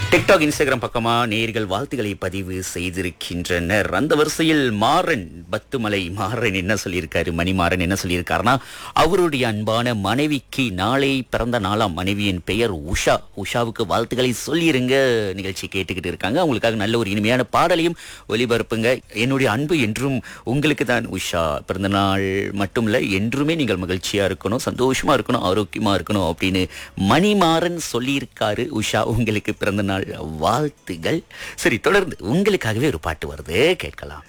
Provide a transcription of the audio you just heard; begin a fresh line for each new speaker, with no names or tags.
TikTok Instagram பக்கமா நேர்கள் வாழ்த்துக்களை பதிவு செய்திருக்கின்றனர் அந்த வரிசையில் மாறன் பத்துமலை மாறன் என்ன சொல்லியிருக்காரு மணிமாறன் என்ன சொல்லியிருக்காருன்னா அவருடைய அன்பான மனைவிக்கு நாளை பிறந்த நாளாம் மனைவியின் பெயர் உஷா உஷாவுக்கு வாழ்த்துக்களை சொல்லிருங்க நிகழ்ச்சி கேட்டுக்கிட்டு இருக்காங்க அவங்களுக்காக நல்ல ஒரு இனிமையான பாடலையும் ஒலிபரப்புங்க என்னுடைய அன்பு என்றும் உங்களுக்கு தான் உஷா பிறந்த நாள் மட்டும் இல்ல என்றுமே நீங்கள் மகிழ்ச்சியா இருக்கணும் சந்தோஷமா இருக்கணும் ஆரோக்கியமா இருக்கணும் அப்படின்னு மணிமாறன் சொல்லியிருக்காரு உஷா உங்களுக்கு பிறந்த நாள் வாழ்த்துகள் சரி தொடர்ந்து உங்களுக்காகவே ஒரு பாட்டு வருது கேட்கலாம்